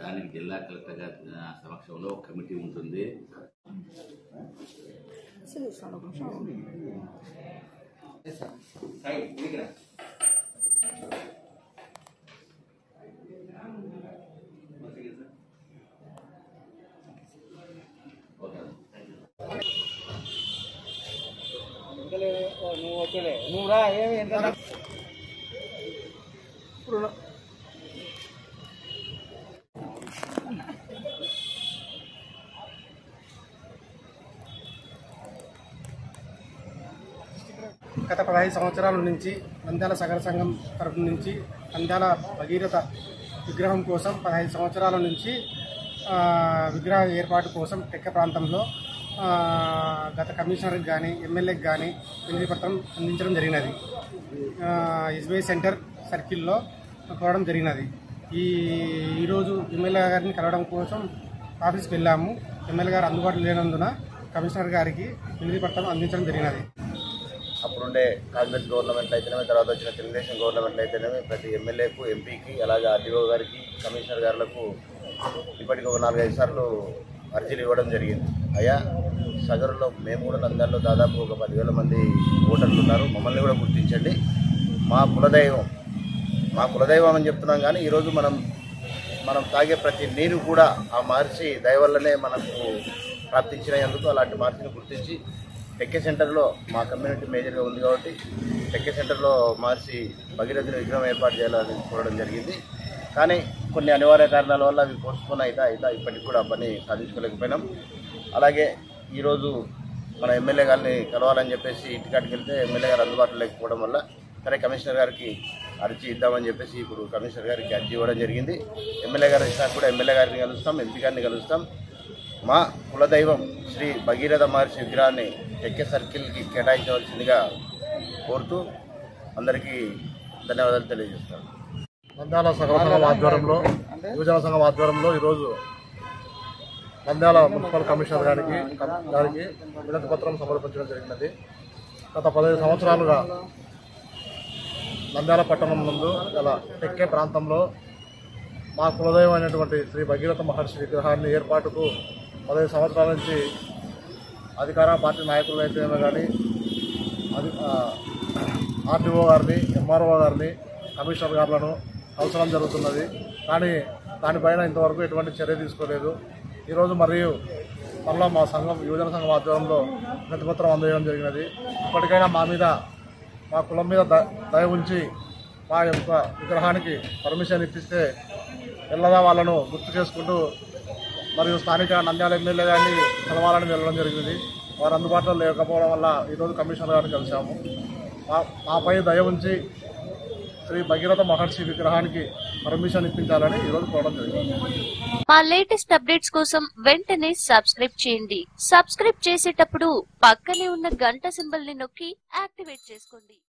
దానికి జిల్లా కలెక్టర్ గారి ఆ, సమక్షంలో ఒక కమిటీ ఉంటుంది ఓకే నువ్వు వచ్చలే నువ్వు రా ఏమి ఎంత గత పదహైదు సంవత్సరాల నుంచి నంద్యాల సగర సంఘం తరఫు నుంచి నంద్యాల భగీరథ విగ్రహం కోసం పదహైదు సంవత్సరాల నుంచి ఆ, విగ్రహ ఏర్పాటు కోసం టెక్క ప్రాంతంలో ఆ, గత కమిషనర్కి కానీ ఎమ్మెల్యేకి కానీ వినతి పత్రం అందించడం జరిగినది ఆ, ఎస్బీఐ సెంటర్ సర్కిల్లో కోవడం జరిగినది ఈ ఈరోజు ఎమ్మెల్యే గారిని కలవడం కోసం ఆఫీస్కి వెళ్ళాము ఎమ్మెల్యే గారు అందుబాటులో లేనందున కమిషనర్ గారికి వినతి పత్రం అందించడం జరిగినది అప్పుడుండే కాంగ్రెస్ గవర్నమెంట్ అయితేనేమి తర్వాత వచ్చిన తెలుగుదేశం గవర్నమెంట్ అయితేనేమి ప్రతి ఎమ్మెల్యేకు ఎంపీకి అలాగే ఆర్డీఓ గారికి కమిషనర్ గారులకు ఇప్పటికి ఒక నాలుగైదు సార్లు అర్జీలు ఇవ్వడం జరిగింది అయ్యా సగరులో మేము కూడా నంద్యాలలో దాదాపు ఒక పదివేల మంది ఓటర్లు ఉన్నారు మమ్మల్ని కూడా గుర్తించండి మా కులదైవం మా కులదైవం అని చెప్తున్నాం కానీ ఈరోజు మనం మనం తాగే ప్రతి నీరు కూడా ఆ మహర్షి దయ వల్లనే మనకు ప్రాప్తించినందుకు అలాంటి మహర్షిని గుర్తించి టెక్కే సెంటర్లో మా కమ్యూనిటీ మేజర్గా ఉంది కాబట్టి టెక్కే సెంటర్లో మహర్షి భగీరథుని విగ్రహం ఏర్పాటు చేయాలని కోరడం జరిగింది కానీ కొన్ని అనివార్య కారణాల వల్ల అవి పోస్ట్పోన్ అయితే అయితే ఇప్పటికి కూడా ఆ పని సాధించుకోలేకపోయినాం అలాగే ఈరోజు మన ఎమ్మెల్యే గారిని కలవాలని చెప్పేసి ఇంటికాడికి వెళ్తే ఎమ్మెల్యే గారు అందుబాటులో లేకపోవడం వల్ల సరే కమిషనర్ గారికి అర్జీ ఇద్దామని చెప్పేసి ఇప్పుడు కమిషనర్ గారికి అర్జీ ఇవ్వడం జరిగింది ఎమ్మెల్యే గారు ఇచ్చినా కూడా ఎమ్మెల్యే గారిని కలుస్తాం ఎంపీ గారిని కలుస్తాం మా కులదైవం శ్రీ భగీరథ మహర్షి విగ్రహాన్ని టెక్కే సర్కిల్కి కేటాయించవలసిందిగా కోరుతూ అందరికీ ధన్యవాదాలు తెలియజేస్తాను నంద్యాల సగర సంఘం ఆధ్వర్యంలో యువజన సంఘం ఆధ్వర్యంలో ఈరోజు నంద్యాల మున్సిపల్ కమిషనర్ గారికి గారికి వినతి పత్రం సమర్పించడం జరిగినది గత పదహైదు సంవత్సరాలుగా నంద్యాల పట్టణం నందు గల టెక్కే ప్రాంతంలో మా కులదైవం అయినటువంటి శ్రీ భగీరథ మహర్షి విగ్రహాన్ని ఏర్పాటుకు పదహైదు సంవత్సరాల నుంచి అధికార పార్టీ నాయకులు అయితే కానీ అది ఆర్టీఓ గారిని ఎంఆర్ఓ గారిని కమిషనర్ గారులను అవసరం జరుగుతున్నది కానీ దానిపైన ఇంతవరకు ఎటువంటి చర్య తీసుకోలేదు ఈరోజు మరియు మళ్ళా మా సంఘం యువజన సంఘం ఆధ్వర్యంలో ప్రతిపత్రం అందజేయడం జరిగినది ఇప్పటికైనా మా మీద మా కులం మీద ద- దయ ఉంచి మా యొక్క విగ్రహానికి పర్మిషన్ ఇప్పిస్తే ఎల్లదా వాళ్ళను గుర్తు చేసుకుంటూ మరియు స్థానిక నంద్యాల ఎమ్మెల్యే గారిని కలవాలని వెళ్ళడం జరిగింది వారు అందుబాటులో లేకపోవడం వల్ల ఈరోజు కమిషనర్ గారిని కలిశాము మా మాపై దయ ఉంచి శ్రీ భగీరథ మహర్షి విగ్రహానికి పర్మిషన్ ఇప్పించాలని ఈరోజు కోరడం జరిగింది మా లేటెస్ట్ అప్డేట్స్ కోసం వెంటనే సబ్స్క్రైబ్ చేయండి సబ్స్క్రైబ్ చేసేటప్పుడు పక్కనే ఉన్న గంట సింబల్ ని నొక్కి యాక్టివేట్ చేసుకోండి